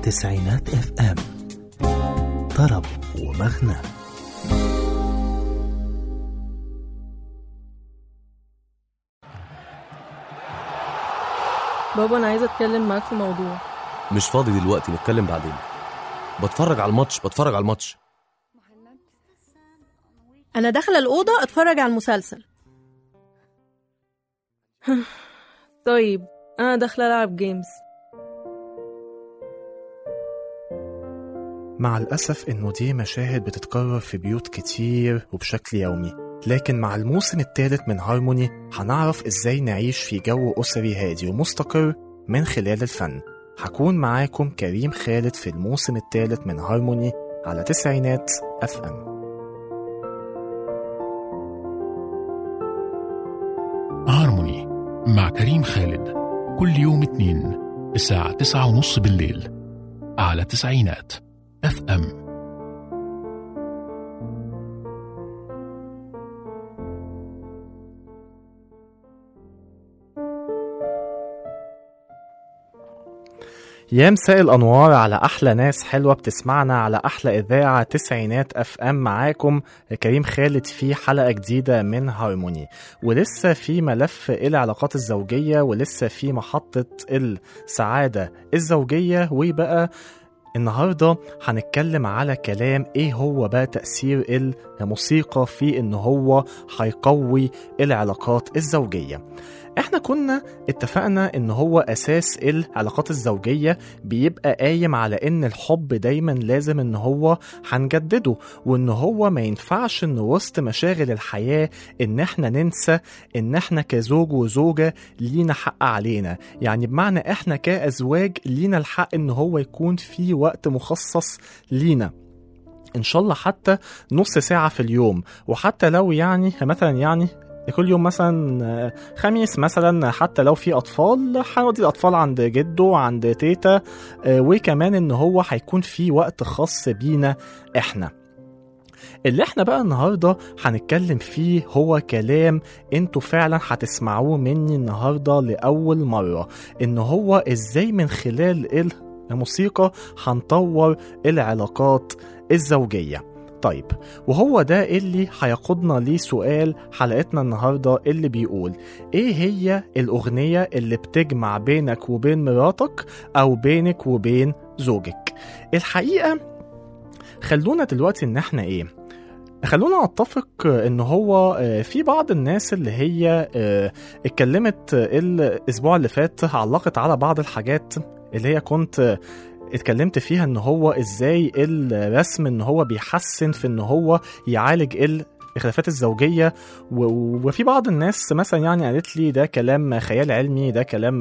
تسعينات اف ام طرب ومغنى بابا انا عايزه اتكلم معاك في موضوع مش فاضي دلوقتي نتكلم بعدين بتفرج على الماتش بتفرج على الماتش انا داخله الاوضه اتفرج على المسلسل طيب انا داخله العب جيمز مع الأسف إنه دي مشاهد بتتكرر في بيوت كتير وبشكل يومي لكن مع الموسم الثالث من هارموني هنعرف إزاي نعيش في جو أسري هادي ومستقر من خلال الفن هكون معاكم كريم خالد في الموسم الثالث من هارموني على تسعينات اف ام هارموني مع كريم خالد كل يوم اثنين الساعة تسعة ونص بالليل على تسعينات اف ام يا مساء الأنوار على أحلى ناس حلوة بتسمعنا على أحلى إذاعة تسعينات أف أم معاكم كريم خالد في حلقة جديدة من هارموني ولسه في ملف العلاقات الزوجية ولسه في محطة السعادة الزوجية وبقى النهاردة هنتكلم على كلام ايه هو بقى تأثير الموسيقى في ان هو هيقوي العلاقات الزوجية احنا كنا اتفقنا ان هو اساس العلاقات الزوجية بيبقى قايم على ان الحب دايما لازم ان هو هنجدده وان هو ما ينفعش ان وسط مشاغل الحياة ان احنا ننسى ان احنا كزوج وزوجة لينا حق علينا يعني بمعنى احنا كازواج لينا الحق ان هو يكون في وقت مخصص لينا ان شاء الله حتى نص ساعة في اليوم وحتى لو يعني مثلا يعني كل يوم مثلا خميس مثلا حتى لو في اطفال هنودي الاطفال عند جده عند تيتا وكمان ان هو هيكون في وقت خاص بينا احنا اللي احنا بقى النهارده هنتكلم فيه هو كلام انتوا فعلا هتسمعوه مني النهارده لاول مره ان هو ازاي من خلال الموسيقى هنطور العلاقات الزوجيه طيب وهو ده اللي هيقودنا لسؤال حلقتنا النهارده اللي بيقول ايه هي الاغنيه اللي بتجمع بينك وبين مراتك او بينك وبين زوجك الحقيقه خلونا دلوقتي ان احنا ايه خلونا نتفق ان هو في بعض الناس اللي هي اتكلمت الاسبوع اللي فات علقت على بعض الحاجات اللي هي كنت اتكلمت فيها ان هو ازاي الرسم ان هو بيحسن في ان هو يعالج الخلافات الزوجيه وفي بعض الناس مثلا يعني قالت لي ده كلام خيال علمي ده كلام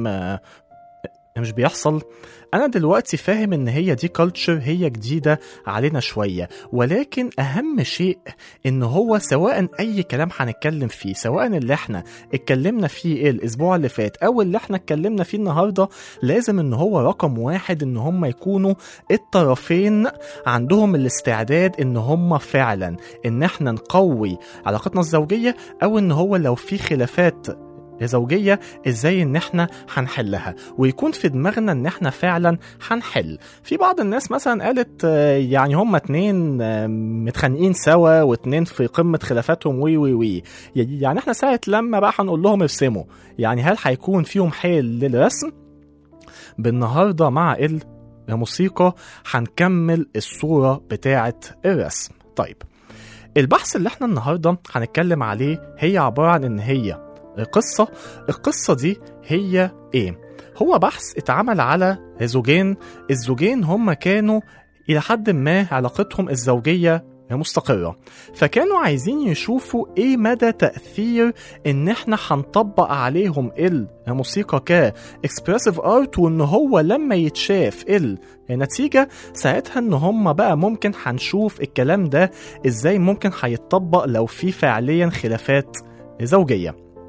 مش بيحصل انا دلوقتي فاهم ان هي دي كلتشر هي جديده علينا شويه ولكن اهم شيء ان هو سواء اي كلام هنتكلم فيه سواء اللي احنا اتكلمنا فيه الاسبوع اللي فات او اللي احنا اتكلمنا فيه النهارده لازم ان هو رقم واحد ان هم يكونوا الطرفين عندهم الاستعداد ان هم فعلا ان احنا نقوي علاقتنا الزوجيه او ان هو لو في خلافات زوجيه ازاي ان احنا هنحلها ويكون في دماغنا ان احنا فعلا هنحل في بعض الناس مثلا قالت يعني هما اتنين متخانقين سوا واتنين في قمه خلافاتهم وي وي وي يعني احنا ساعه لما بقى هنقول لهم ارسموا يعني هل هيكون فيهم حيل للرسم بالنهارده مع الموسيقى هنكمل الصوره بتاعه الرسم طيب البحث اللي احنا النهارده هنتكلم عليه هي عباره عن ان هي قصة القصة دي هي ايه هو بحث اتعمل على زوجين الزوجين هم كانوا إلى حد ما علاقتهم الزوجية مستقرة فكانوا عايزين يشوفوا ايه مدى تأثير ان احنا هنطبق عليهم الموسيقى كاكسبرسيف ارت وان هو لما يتشاف النتيجة ساعتها ان هم بقى ممكن هنشوف الكلام ده ازاي ممكن هيتطبق لو في فعليا خلافات زوجيه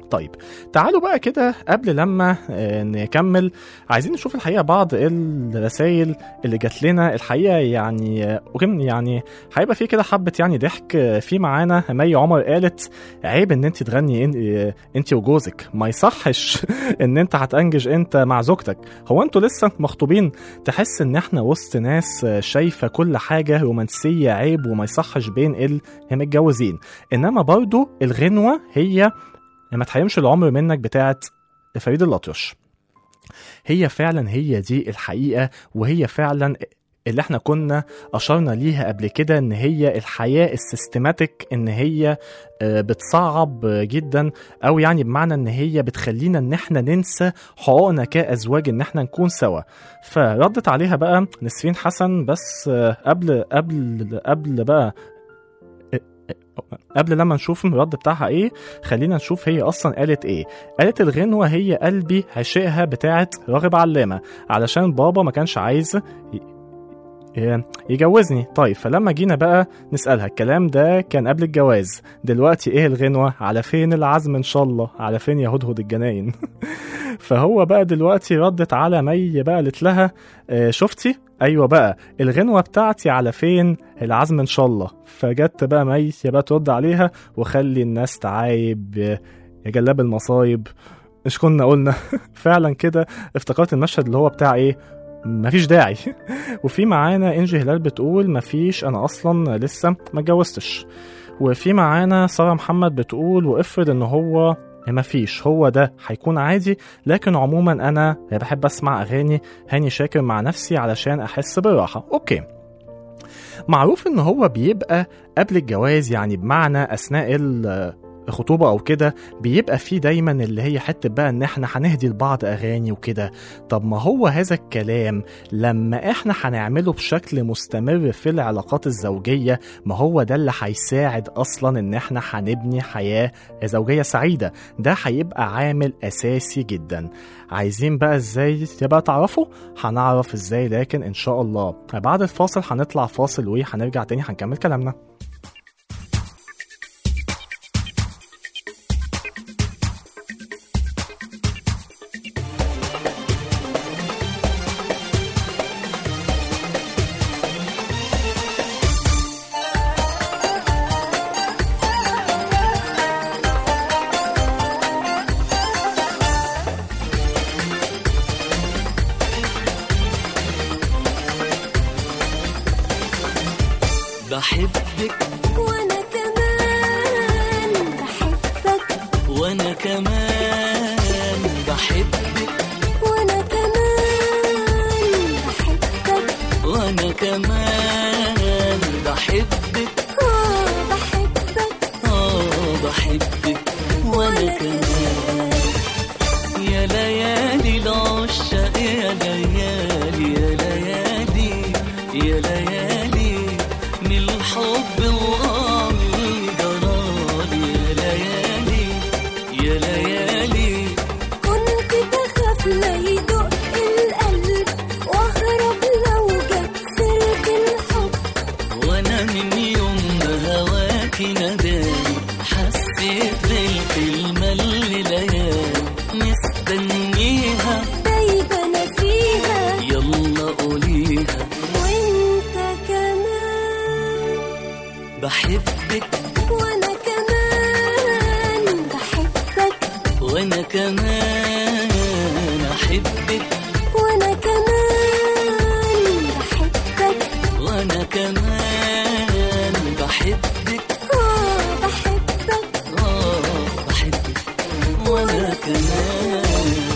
طيب تعالوا بقى كده قبل لما آه، نكمل عايزين نشوف الحقيقه بعض الرسائل اللي جات لنا الحقيقه يعني آه، وكم يعني هيبقى في كده حبه يعني ضحك آه، في معانا مي عمر قالت عيب ان انت تغني إن- آه، انت وجوزك ما يصحش ان انت هتنجج انت مع زوجتك هو انتوا لسه مخطوبين تحس ان احنا وسط ناس آه، شايفه كل حاجه رومانسيه عيب وما يصحش بين المتجوزين انما برضو الغنوه هي ما تحرمش العمر منك بتاعت فريد الأطرش هي فعلا هي دي الحقيقة وهي فعلا اللي احنا كنا أشرنا ليها قبل كده إن هي الحياة السيستماتيك إن هي آه، بتصعب آه، جدا أو يعني بمعنى إن هي بتخلينا إن احنا ننسى حقوقنا كأزواج إن احنا نكون سوا فردت عليها بقى نسرين حسن بس آه، قبل قبل قبل بقى قبل لما نشوف الرد بتاعها ايه خلينا نشوف هي اصلا قالت ايه قالت الغنوة هي قلبي عشقها بتاعت راغب علامة علشان بابا ما كانش عايز ي- ي- يجوزني طيب فلما جينا بقى نسألها الكلام ده كان قبل الجواز دلوقتي ايه الغنوة على فين العزم ان شاء الله على فين يا هدهد الجناين فهو بقى دلوقتي ردت على مي بقى قالت لها آه، شفتي ايوه بقى الغنوه بتاعتي على فين العزم ان شاء الله فجت بقى مي يا بقى ترد عليها وخلي الناس تعايب آه، يا جلاب المصايب مش كنا قلنا فعلا كده افتكرت المشهد اللي هو بتاع ايه مفيش داعي وفي معانا انجي هلال بتقول مفيش انا اصلا لسه ما اتجوزتش وفي معانا ساره محمد بتقول وافرض ان هو مفيش هو ده هيكون عادي لكن عموما انا بحب اسمع اغاني هاني شاكر مع نفسي علشان احس بالراحه اوكي معروف ان هو بيبقى قبل الجواز يعني بمعنى اثناء ال- الخطوبة أو كده بيبقى فيه دايما اللي هي حتة بقى إن إحنا هنهدي لبعض أغاني وكده طب ما هو هذا الكلام لما إحنا هنعمله بشكل مستمر في العلاقات الزوجية ما هو ده اللي هيساعد أصلا إن إحنا هنبني حياة زوجية سعيدة ده هيبقى عامل أساسي جدا عايزين بقى إزاي تبقى تعرفوا هنعرف إزاي لكن إن شاء الله بعد الفاصل هنطلع فاصل وهنرجع تاني هنكمل كلامنا بحبك وانا كمان بحبك وانا كمان بحبك وانا كمان بحبك وانا كمان بحبك اه بحبك اه بحبك وانا كمان يا ليالي العشاق يا ليالي يا ليالي يا ليالي من الحب وغامي جرالي يا ليالي يا ليالي كنت بخاف لا يدق القلب واهرب لو جت سيرة الحب وانا من يوم ما هواكي ناداني حسيت بالكلمة اللي ليالي مستنيها دايبة انا فيها يلا قوليها وانت كمان بحبك وانا كمان بحبك وانا كمان احبك وانا كمان بحبك وانا كمان بحبك اه بحبك اه بحبك وانا كمان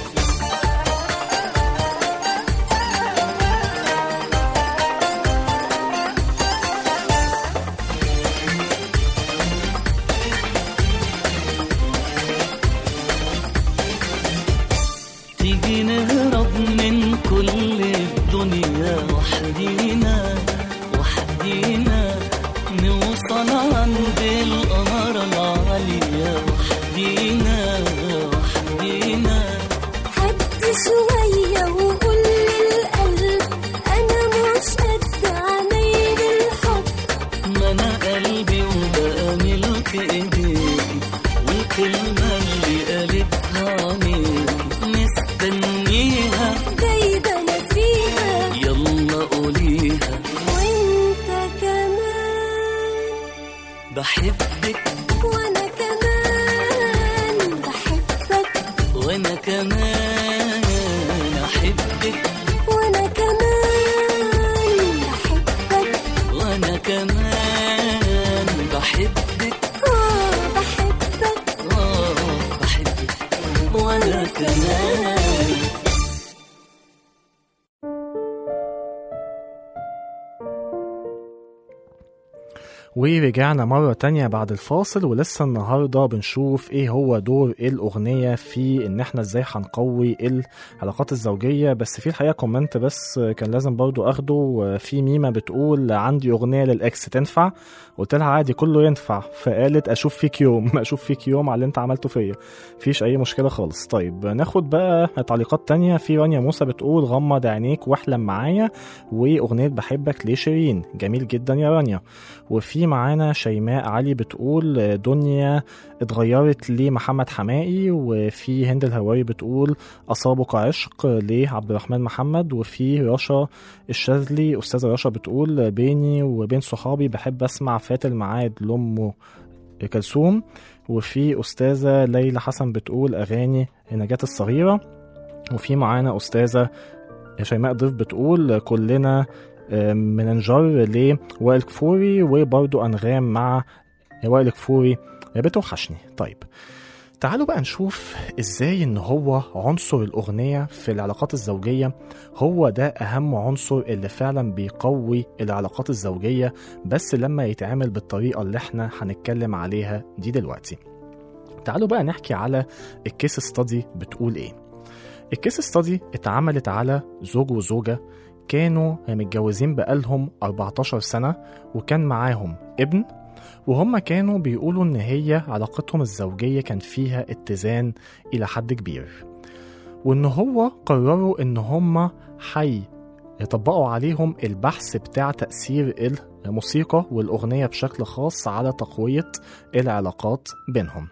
تيجي نهرب من كل الدنيا وحدينا بحبك وانا كمان بحبك وانا كمان احبك وانا كمان بحبك وانا كمان بحبك اه بحبك اه بحبك وانا كمان ورجعنا مرة تانية بعد الفاصل ولسه النهاردة بنشوف ايه هو دور ايه الأغنية في ان احنا ازاي هنقوي العلاقات الزوجية بس في الحقيقة كومنت بس كان لازم برضو اخده في ميمة بتقول عندي أغنية للإكس تنفع قلت لها عادي كله ينفع فقالت أشوف فيك يوم أشوف فيك يوم على اللي انت عملته فيا مفيش أي مشكلة خالص طيب ناخد بقى تعليقات تانية في رانيا موسى بتقول غمض عينيك واحلم معايا وأغنية بحبك لشيرين جميل جدا يا رانيا وفي معانا شيماء علي بتقول دنيا اتغيرت لمحمد حمائي وفي هند الهواري بتقول أصابك عشق لعبد الرحمن محمد وفي رشا الشاذلي أستاذة رشا بتقول بيني وبين صحابي بحب أسمع فات الميعاد لأم كلثوم وفي أستاذة ليلى حسن بتقول أغاني نجاة الصغيرة وفي معانا أستاذة شيماء ضيف بتقول كلنا مننجر لوائل كفوري وبرضو أنغام مع وائل كفوري بتوحشني طيب تعالوا بقى نشوف ازاي ان هو عنصر الاغنيه في العلاقات الزوجيه هو ده اهم عنصر اللي فعلا بيقوي العلاقات الزوجيه بس لما يتعمل بالطريقه اللي احنا هنتكلم عليها دي دلوقتي تعالوا بقى نحكي على الكيس ستادي بتقول ايه الكيس ستادي اتعملت على زوج وزوجه كانوا متجوزين بقالهم 14 سنة وكان معاهم ابن وهم كانوا بيقولوا إن هي علاقتهم الزوجية كان فيها اتزان إلى حد كبير وإن هو قرروا إن هم حي يطبقوا عليهم البحث بتاع تأثير الموسيقى والأغنية بشكل خاص على تقوية العلاقات بينهم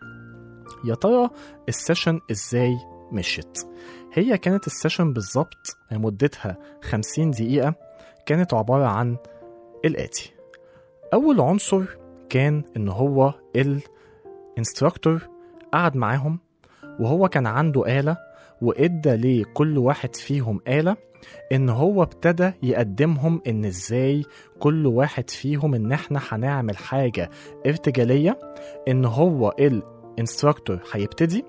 يا ترى السيشن إزاي مشيت هي كانت السيشن بالظبط مدتها 50 دقيقة كانت عبارة عن الآتي أول عنصر كان إن هو الانستراكتور قعد معاهم وهو كان عنده آلة وإدى لكل واحد فيهم آلة إن هو ابتدى يقدمهم إن إزاي كل واحد فيهم إن إحنا هنعمل حاجة ارتجالية إن هو الانستراكتور هيبتدي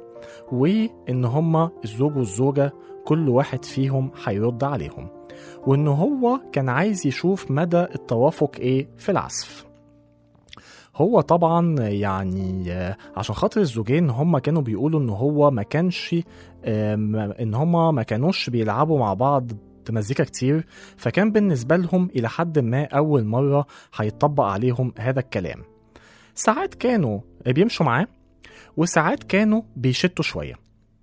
وإن هما الزوج والزوجة كل واحد فيهم هيرد عليهم وإن هو كان عايز يشوف مدى التوافق إيه في العزف هو طبعا يعني عشان خاطر الزوجين هم كانوا بيقولوا ان هو ما كانش ان هم ما كانوش بيلعبوا مع بعض مزيكا كتير فكان بالنسبة لهم إلى حد ما أول مرة هيطبق عليهم هذا الكلام ساعات كانوا بيمشوا معاه وساعات كانوا بيشتوا شوية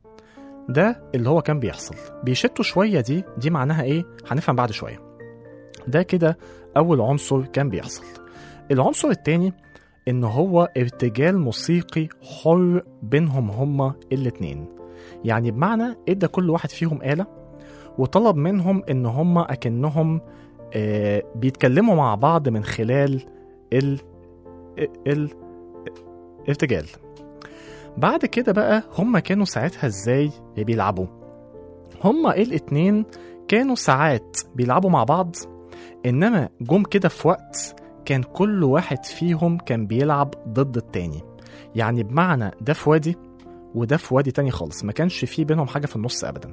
ده اللي هو كان بيحصل بيشتوا شوية دي دي معناها ايه هنفهم بعد شوية ده كده أول عنصر كان بيحصل العنصر التاني إن هو ارتجال موسيقي حر بينهم هما الاتنين يعني بمعنى ادى كل واحد فيهم آلة وطلب منهم إن هما أكنهم آه بيتكلموا مع بعض من خلال ال ال ارتجال بعد كده بقى هما كانوا ساعتها ازاي بيلعبوا هما الاتنين كانوا ساعات بيلعبوا مع بعض انما جم كده في وقت كان كل واحد فيهم كان بيلعب ضد التاني يعني بمعنى ده في وادي وده في وادي تاني خالص ما كانش في بينهم حاجة في النص أبدا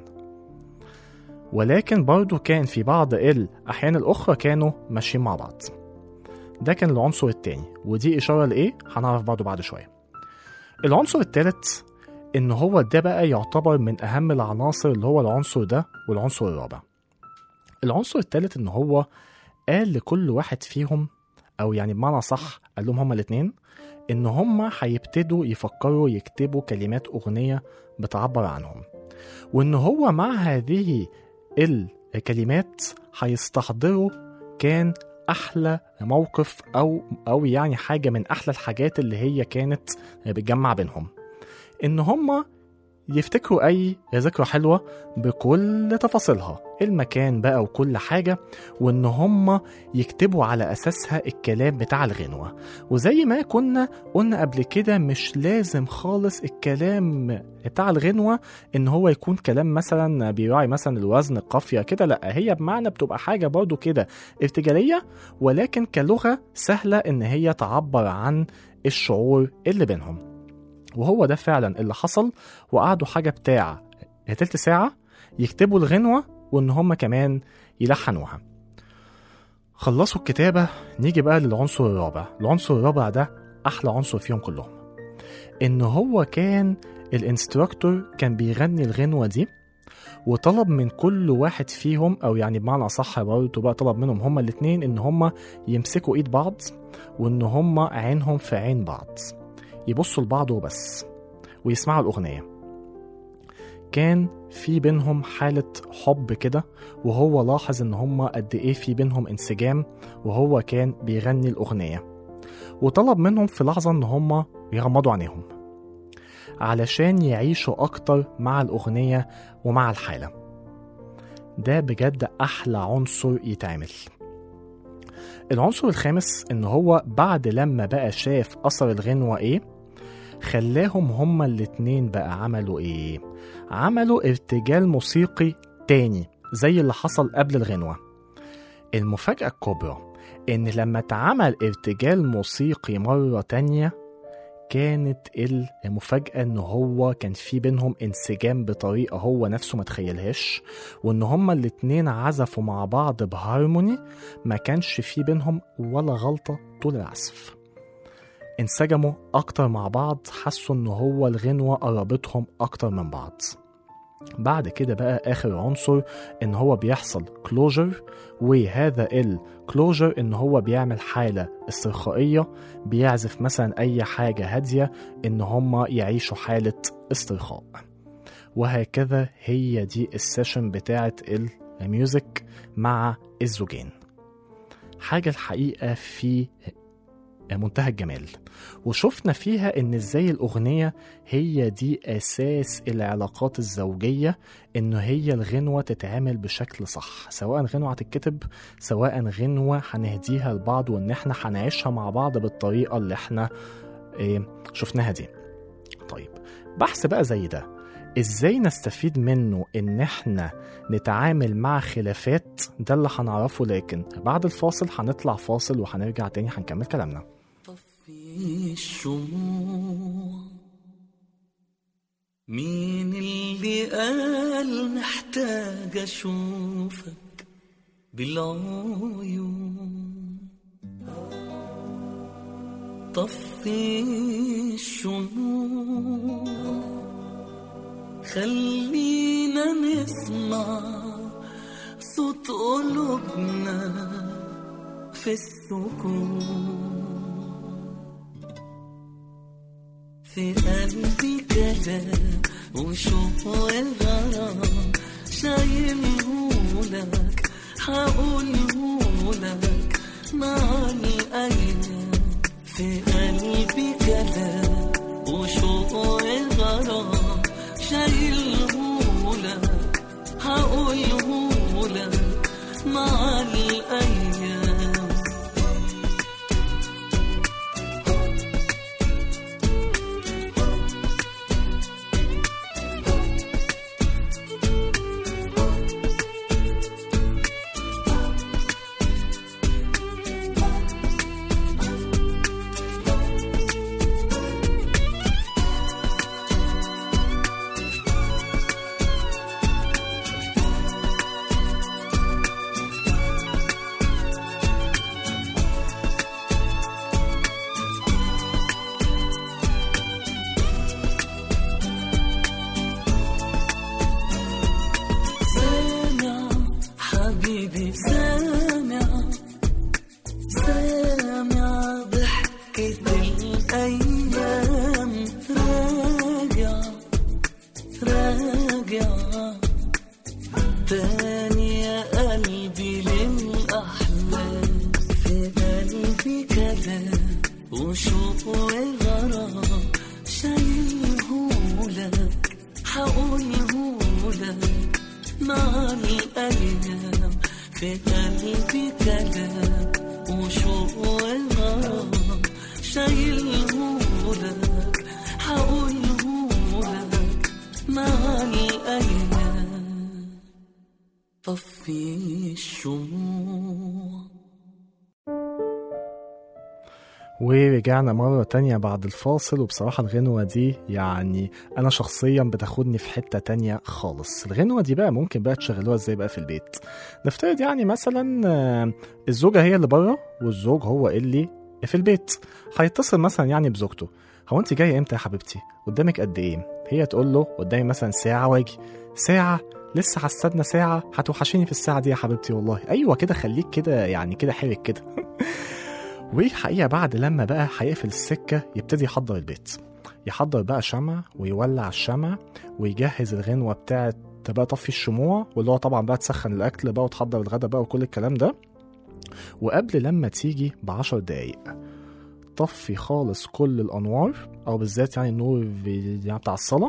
ولكن برضو كان في بعض الأحيان الأخرى كانوا ماشيين مع بعض ده كان العنصر التاني ودي إشارة لإيه هنعرف برضو بعد شوية العنصر الثالث ان هو ده بقى يعتبر من اهم العناصر اللي هو العنصر ده والعنصر الرابع العنصر الثالث ان هو قال لكل واحد فيهم او يعني بمعنى صح قال لهم هما الاثنين ان هما هيبتدوا يفكروا يكتبوا كلمات اغنيه بتعبر عنهم وان هو مع هذه الكلمات هيستحضروا كان احلى موقف او او يعني حاجه من احلى الحاجات اللي هي كانت بتجمع بينهم ان هما يفتكروا أي ذكرى حلوة بكل تفاصيلها المكان بقى وكل حاجة وإن هم يكتبوا على أساسها الكلام بتاع الغنوة وزي ما كنا قلنا قبل كده مش لازم خالص الكلام بتاع الغنوة إن هو يكون كلام مثلا بيراعي مثلا الوزن القافية كده لأ هي بمعنى بتبقى حاجة برضو كده ارتجالية ولكن كلغة سهلة إن هي تعبر عن الشعور اللي بينهم وهو ده فعلا اللي حصل وقعدوا حاجة بتاع تلت ساعة يكتبوا الغنوة وإن هم كمان يلحنوها خلصوا الكتابة نيجي بقى للعنصر الرابع العنصر الرابع ده أحلى عنصر فيهم كلهم إن هو كان الانستراكتور كان بيغني الغنوة دي وطلب من كل واحد فيهم او يعني بمعنى اصح برضه بقى طلب منهم هما الاتنين ان هما يمسكوا ايد بعض وان هما عينهم في عين بعض يبصوا لبعض وبس ويسمعوا الاغنيه كان في بينهم حالة حب كده وهو لاحظ ان هما قد ايه في بينهم انسجام وهو كان بيغني الاغنية وطلب منهم في لحظة ان هما يغمضوا عينيهم علشان يعيشوا أكتر مع الأغنية ومع الحالة ده بجد أحلى عنصر يتعمل العنصر الخامس إن هو بعد لما بقى شاف أثر الغنوة إيه خلاهم هما الاتنين بقى عملوا إيه عملوا ارتجال موسيقي تاني زي اللي حصل قبل الغنوة المفاجأة الكبرى إن لما اتعمل ارتجال موسيقي مرة تانية كانت المفاجأة إن هو كان في بينهم انسجام بطريقة هو نفسه ما تخيلهاش وإن هما الاتنين عزفوا مع بعض بهارموني ما كانش في بينهم ولا غلطة طول العزف انسجموا أكتر مع بعض حسوا إن هو الغنوة قربتهم أكتر من بعض بعد كده بقى آخر عنصر إن هو بيحصل كلوجر وهذا الكلوجر إن هو بيعمل حالة استرخائية بيعزف مثلا أي حاجة هادية إن هما يعيشوا حالة استرخاء وهكذا هي دي السيشن بتاعت الميوزك مع الزوجين حاجة الحقيقة في منتهى الجمال وشفنا فيها ان ازاي الاغنية هي دي اساس العلاقات الزوجية ان هي الغنوة تتعمل بشكل صح سواء غنوة هتتكتب سواء غنوة هنهديها لبعض وان احنا هنعيشها مع بعض بالطريقة اللي احنا اه شفناها دي طيب بحث بقى زي ده ازاي نستفيد منه ان احنا نتعامل مع خلافات ده اللي هنعرفه لكن بعد الفاصل هنطلع فاصل وهنرجع تاني هنكمل كلامنا طفي الشموع مين اللي قال محتاج اشوفك بالعيون طفي الشموع خلينا نسمع صوت قلوبنا في السكون في قلبي كلام وشوق الغرام شايلهولك حقولهولك مع الأيام في قلبي كلام وشوق الغرام شايلهولك حقولهولك مع الأيام سامع حبيبي سامع سامع ضحكة الأيام راجع راجع تاني يا قلبي للأحلام في قلبي كلام وشوق وغرام شايلهولك مع الأيام في قلبي كلام وشوق وغرام شايلهولك حقولهولك مع الأيام طفي الشموع ورجعنا مرة تانية بعد الفاصل وبصراحة الغنوة دي يعني أنا شخصيا بتاخدني في حتة تانية خالص الغنوة دي بقى ممكن بقى تشغلوها ازاي بقى في البيت نفترض يعني مثلا آه، الزوجة هي اللي بره والزوج هو اللي في البيت هيتصل مثلا يعني بزوجته هو انت جاية امتى يا حبيبتي قدامك قد ايه هي تقول له قدامي مثلا ساعة واجي ساعة لسه هستنى ساعة هتوحشيني في الساعة دي يا حبيبتي والله أيوة كده خليك كده يعني كده حرك كده والحقيقة بعد لما بقى هيقفل السكة يبتدي يحضر البيت يحضر بقى شمع ويولع الشمع ويجهز الغنوة بتاعت بقى طفي الشموع واللي هو طبعا بقى تسخن الأكل بقى وتحضر الغدا بقى وكل الكلام ده وقبل لما تيجي بعشر دقايق طفي خالص كل الأنوار أو بالذات يعني النور في- يعني بتاع الصلاة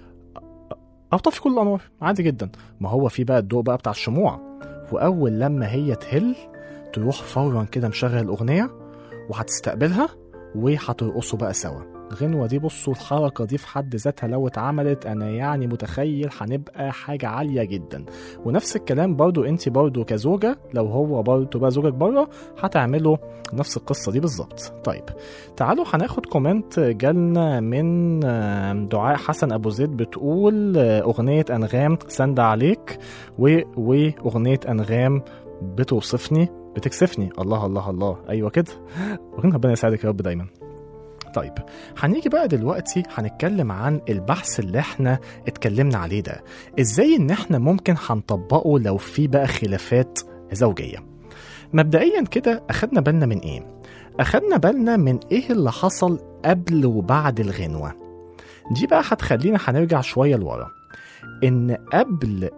أو طفي كل الأنوار عادي جدا ما هو في بقى الضوء بقى بتاع الشموع وأول لما هي تهل تروح فورا كده مشغل أغنية وهتستقبلها وهترقصوا بقى سوا الغنوة دي بصوا الحركة دي في حد ذاتها لو اتعملت أنا يعني متخيل هنبقى حاجة عالية جدا ونفس الكلام برضو انت برضو كزوجة لو هو برضو بقى زوجك بره هتعملوا نفس القصة دي بالظبط طيب تعالوا هناخد كومنت جالنا من آه، دعاء حسن أبو زيد بتقول آه، أغنية أنغام سند عليك و... وأغنية أنغام بتوصفني بتكسفني الله الله الله ايوه كده ربنا يساعدك يا رب دايما طيب هنيجي بقى دلوقتي هنتكلم عن البحث اللي احنا اتكلمنا عليه ده ازاي ان احنا ممكن هنطبقه لو في بقى خلافات زوجية مبدئيا كده اخدنا بالنا من ايه اخدنا بالنا من ايه اللي حصل قبل وبعد الغنوة دي بقى هتخلينا هنرجع شوية لورا ان قبل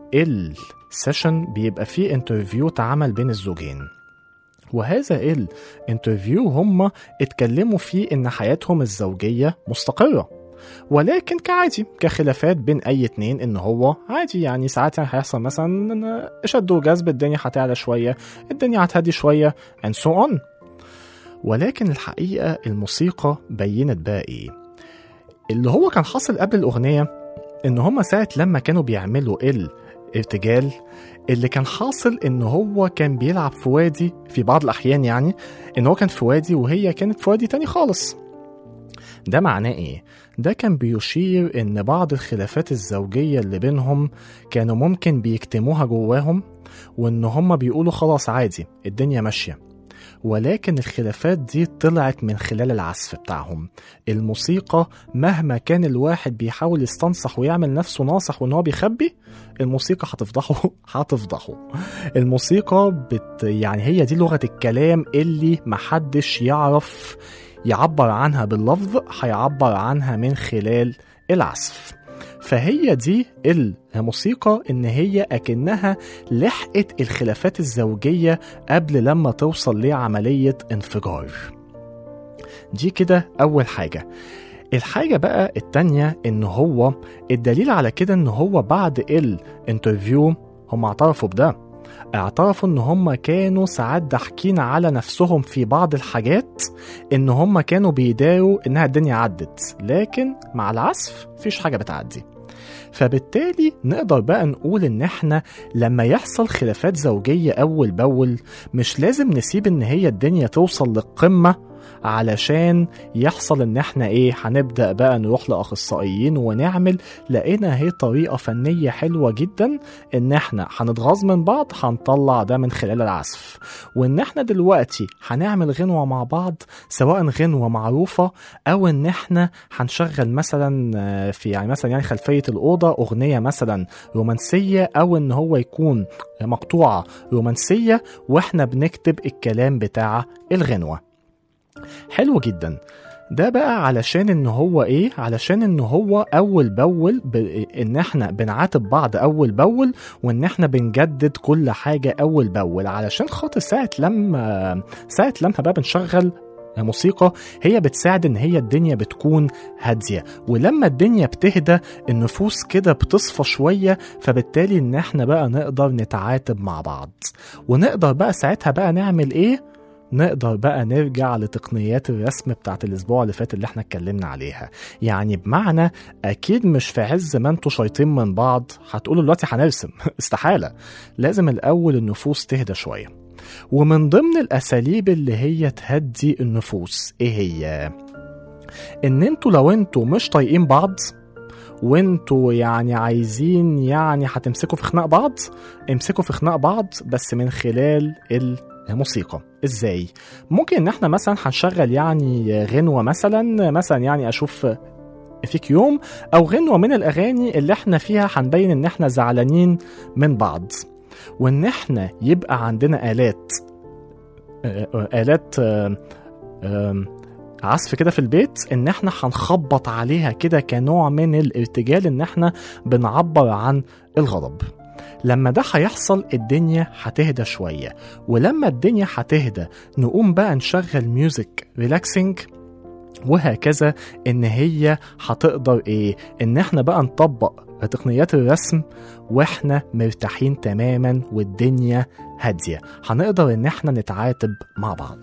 السيشن بيبقى فيه انترفيو اتعمل بين الزوجين وهذا الانترفيو هم اتكلموا فيه ان حياتهم الزوجية مستقرة ولكن كعادي كخلافات بين اي اتنين ان هو عادي يعني ساعات هيحصل مثلا إن شد وجذب الدنيا هتعلى شوية الدنيا هتهدي شوية and so on ولكن الحقيقة الموسيقى بينت بقى ايه اللي هو كان حاصل قبل الأغنية إن هما ساعة لما كانوا بيعملوا الارتجال اللي كان حاصل إن هو كان بيلعب في وادي في بعض الأحيان يعني إن هو كان في وادي وهي كانت في وادي تاني خالص ده معناه إيه؟ ده كان بيشير إن بعض الخلافات الزوجية اللي بينهم كانوا ممكن بيكتموها جواهم وإن هما بيقولوا خلاص عادي الدنيا ماشية ولكن الخلافات دي طلعت من خلال العزف بتاعهم الموسيقى مهما كان الواحد بيحاول يستنصح ويعمل نفسه ناصح وان هو بيخبي الموسيقى هتفضحه هتفضحه الموسيقى بت يعني هي دي لغة الكلام اللي محدش يعرف يعبر عنها باللفظ هيعبر عنها من خلال العزف فهي دي الموسيقى ان هي اكنها لحقت الخلافات الزوجية قبل لما توصل لعملية انفجار دي كده اول حاجة الحاجة بقى التانية ان هو الدليل على كده ان هو بعد الانترفيو هم اعترفوا بده اعترفوا ان هم كانوا ساعات ضاحكين على نفسهم في بعض الحاجات ان هم كانوا بيداروا انها الدنيا عدت لكن مع العزف مفيش حاجة بتعدي فبالتالي نقدر بقى نقول ان احنا لما يحصل خلافات زوجية اول باول مش لازم نسيب ان هي الدنيا توصل للقمة علشان يحصل ان احنا ايه هنبدا بقى نروح لاخصائيين ونعمل لقينا هي طريقه فنيه حلوه جدا ان احنا هنتغاظ من بعض هنطلع ده من خلال العزف وان احنا دلوقتي هنعمل غنوه مع بعض سواء غنوه معروفه او ان احنا هنشغل مثلا آه، في يعني مثلا يعني خلفيه الاوضه اغنيه مثلا رومانسيه او ان هو يكون مقطوعه رومانسيه واحنا بنكتب الكلام بتاع الغنوه حلو جدا ده بقى علشان ان هو ايه علشان ان هو اول باول ب... ان احنا بنعاتب بعض اول باول وان احنا بنجدد كل حاجه اول باول علشان خاطر ساعه لما ساعه لما بقى بنشغل الموسيقى هي بتساعد ان هي الدنيا بتكون هاديه ولما الدنيا بتهدى النفوس كده بتصفى شويه فبالتالي ان احنا بقى نقدر نتعاتب مع بعض ونقدر بقى ساعتها بقى نعمل ايه نقدر بقى نرجع لتقنيات الرسم بتاعت الاسبوع اللي فات اللي احنا اتكلمنا عليها يعني بمعنى اكيد مش في عز ما انتوا شايطين من بعض هتقولوا دلوقتي هنرسم استحاله لازم الاول النفوس تهدى شويه ومن ضمن الاساليب اللي هي تهدي النفوس ايه هي ان انتوا لو انتوا مش طايقين بعض وانتوا يعني عايزين يعني هتمسكوا في خناق بعض امسكوا في خناق بعض بس من خلال الموسيقى ازاي ممكن ان احنا مثلا هنشغل يعني غنوة مثلا مثلا يعني اشوف فيك يوم او غنوة من الاغاني اللي احنا فيها هنبين ان احنا زعلانين من بعض وان احنا يبقى عندنا الات آه، آه، الات آه، آم، عزف كده في البيت ان احنا هنخبط عليها كده كنوع من الارتجال ان احنا بنعبر عن الغضب لما ده هيحصل الدنيا هتهدى شوية ولما الدنيا هتهدى نقوم بقى نشغل ميوزك ريلاكسنج وهكذا ان هي هتقدر ايه ان احنا بقى نطبق تقنيات الرسم واحنا مرتاحين تماما والدنيا هادية هنقدر ان احنا نتعاتب مع بعض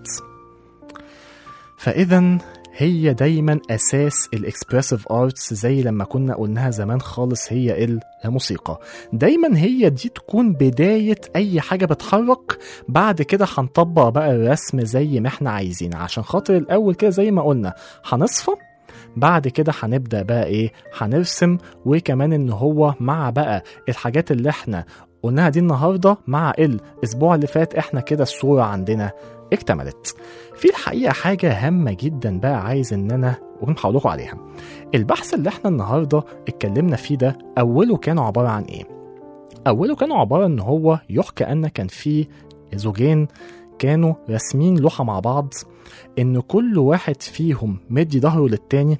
فاذا هي دايما اساس الاكسبرسيف ارتس زي لما كنا قلناها زمان خالص هي الموسيقى دايما هي دي تكون بدايه اي حاجه بتحرك بعد كده هنطبق بقى الرسم زي ما احنا عايزين عشان خاطر الاول كده زي ما قلنا هنصفى بعد كده هنبدا بقى ايه هنرسم وكمان ان هو مع بقى الحاجات اللي احنا قلناها دي النهارده مع الاسبوع اللي فات احنا كده الصوره عندنا اكتملت في الحقيقه حاجه هامه جدا بقى عايز ان انا اقول لكم عليها البحث اللي احنا النهارده اتكلمنا فيه ده اوله كان عباره عن ايه اوله كان عباره ان هو يحكى ان كان في زوجين كانوا راسمين لوحه مع بعض ان كل واحد فيهم مدي ظهره للتاني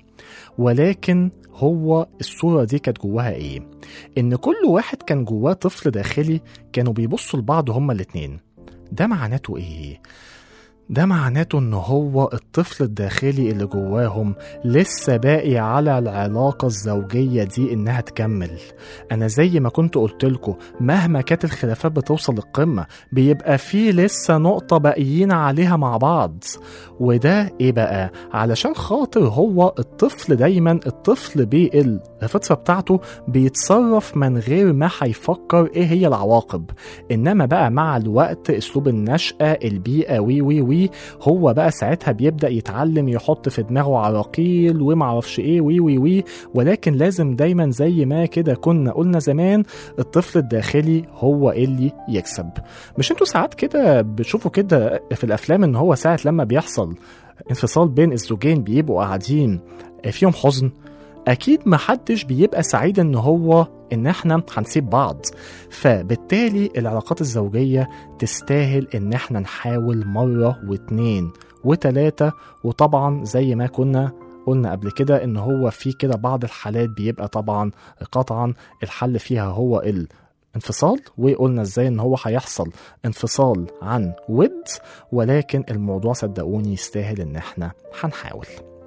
ولكن هو الصورة دي كانت جواها ايه؟ ان كل واحد كان جواه طفل داخلي كانوا بيبصوا لبعض هما الاتنين ده معناته ايه؟ ده معناته ان هو الطفل الداخلي اللي جواهم لسه باقي على العلاقة الزوجية دي انها تكمل انا زي ما كنت قلتلكوا مهما كانت الخلافات بتوصل للقمة بيبقى في لسه نقطة باقيين عليها مع بعض وده ايه بقى علشان خاطر هو الطفل دايما الطفل بالفطرة بتاعته بيتصرف من غير ما هيفكر ايه هي العواقب انما بقى مع الوقت اسلوب النشأة البيئة وي وي وي هو بقى ساعتها بيبدأ يتعلم يحط في دماغه عراقيل ومعرفش ايه وي وي وي ولكن لازم دايما زي ما كده كنا قلنا زمان الطفل الداخلي هو اللي يكسب مش انتوا ساعات كده بتشوفوا كده في الافلام ان هو ساعة لما بيحصل انفصال بين الزوجين بيبقوا قاعدين فيهم حزن اكيد محدش بيبقى سعيد ان هو ان احنا هنسيب بعض فبالتالي العلاقات الزوجية تستاهل ان احنا نحاول مرة واتنين وتلاتة وطبعا زي ما كنا قلنا قبل كده ان هو في كده بعض الحالات بيبقى طبعا قطعا الحل فيها هو الانفصال وقلنا ازاي ان هو هيحصل انفصال عن ود ولكن الموضوع صدقوني يستاهل ان احنا هنحاول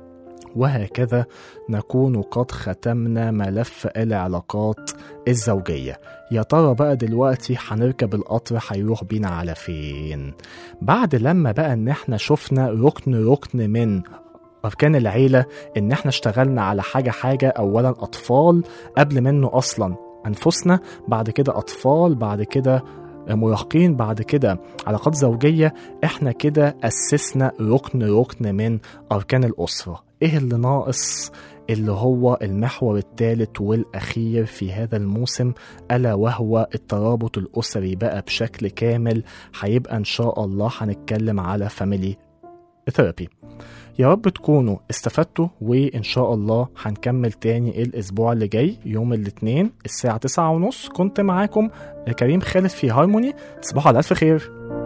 وهكذا نكون قد ختمنا ملف العلاقات الزوجية يا ترى بقى دلوقتي هنركب القطر هيروح بينا على فين بعد لما بقى ان احنا شفنا ركن ركن من أركان العيلة إن إحنا اشتغلنا على حاجة حاجة أولا أطفال قبل منه أصلا أنفسنا بعد كده أطفال بعد كده مراهقين بعد كده علاقات زوجية إحنا كده أسسنا ركن ركن من أركان الأسرة إيه اللي ناقص اللي هو المحور الثالث والأخير في هذا الموسم ألا وهو الترابط الأسري بقى بشكل كامل هيبقى إن شاء الله هنتكلم على فاميلي ثيرابي يا رب تكونوا استفدتوا وإن شاء الله هنكمل تاني الأسبوع اللي جاي يوم الاثنين الساعة تسعة ونص كنت معاكم كريم خالد في هارموني تصبحوا على ألف خير